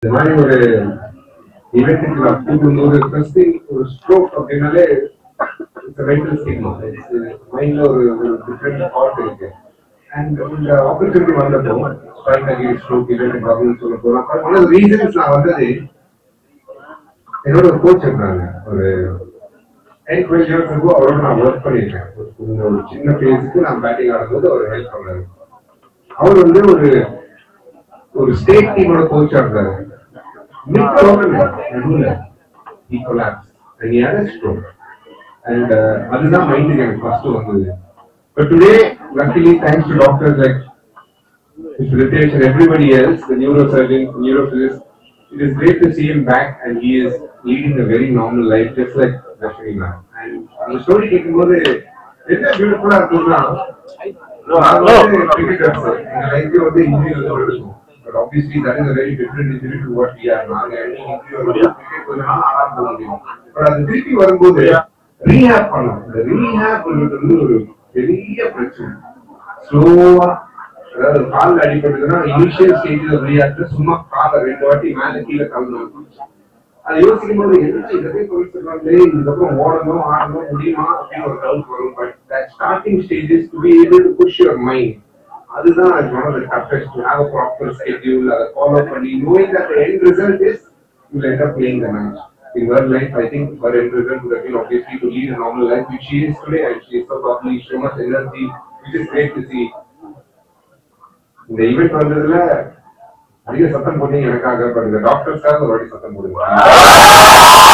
இந்த மாதிரி ஒரு இவெண்ட்டுக்கு நான் கூப்பிடும்போது ஃபர்ஸ்ட் ஒரு ஸ்ட்ரோக் அப்படின்னாலே மென்டல் ஸ்டிக்மா மைண்ட்ல ஒரு ஒரு டிஃப்ரெண்ட் தாட் இருக்கு அண்ட் இந்த ஆப்பர்ச்சுனிட்டி வந்தப்போ ஸ்பைனரி ஸ்ட்ரோக் இவெண்ட் ப்ராப்ளம் சொல்ல போறோம் ஒன் ஆஃப் ரீசன்ஸ் நான் வந்தது என்னோட ஒரு கோச் இருந்தாங்க ஒரு டென் டுவெல் இயர்ஸ் இருக்கும் அவரோட நான் ஒர்க் பண்ணியிருக்கேன் ஒரு ஒரு சின்ன பிளேஸுக்கு நான் பேட்டிங் ஆடும்போது அவர் ஹெல்ப் பண்ணாரு அவர் வந்து ஒரு ஒரு ஸ்டேட் டீமோட கோச்சா இருந்தாரு மிட் டோர்னமெண்ட் நடுவுல he collapsed and he had a stroke and uh, அதுதான் மைண்டுக்கு எனக்கு ஃபர்ஸ்ட் வந்தது but today luckily thanks to doctors like Mr. Ritesh and everybody else the neurosurgeon neurophysicist it is great to see him back and he is leading a very normal life just like Rashmi ma'am and அந்த story கேட்கும்போது என்ன பியூட்டிஃபுல்லா இருக்குன்னா நாங்க வந்து cricketers. எங்க life வந்து injury வந்து இருக்கும். But obviously that is a very different injury to what we are. நாங்க any injury வரும்போது cricket கொஞ்ச நாள் ஆடாம போக முடியும். But அது திருப்பி வரும்போது rehab பண்ணணும். இந்த rehab பண்றது வந்து ஒரு பெரிய பிரச்சனை. ஸ்லோவா அதாவது கால் அடிபட்டதுன்னா இனிஷியல் ஸ்டேஜ் ரீஆக்ட் சும்மா காலை ரெண்டு வாட்டி மேல கீழே கலந்து அதை யோசிக்கும் போது என்ன இதே சொல்லிட்டு இதுக்கப்புறம் ஓடணும் ஆடணும் முடியுமா அப்படின்னு ஒரு டவுட் வரும் but that starting stages to be able to push your mind அதுதான் one of the toughest to have a proper schedule அதை ஃபாலோ பண்ணி knowing that end result is you end up playing the match in her life i think her end result would have been obviously to lead a normal life which she is today and she is so probably so much energy which is great to see இந்த event வந்ததுல அதிக சத்தம் போட்டீங்க எனக்காக but இந்த டாக்டர்ஸ்க்காக ஒரு வாட்டி சத்தம் போடுங்க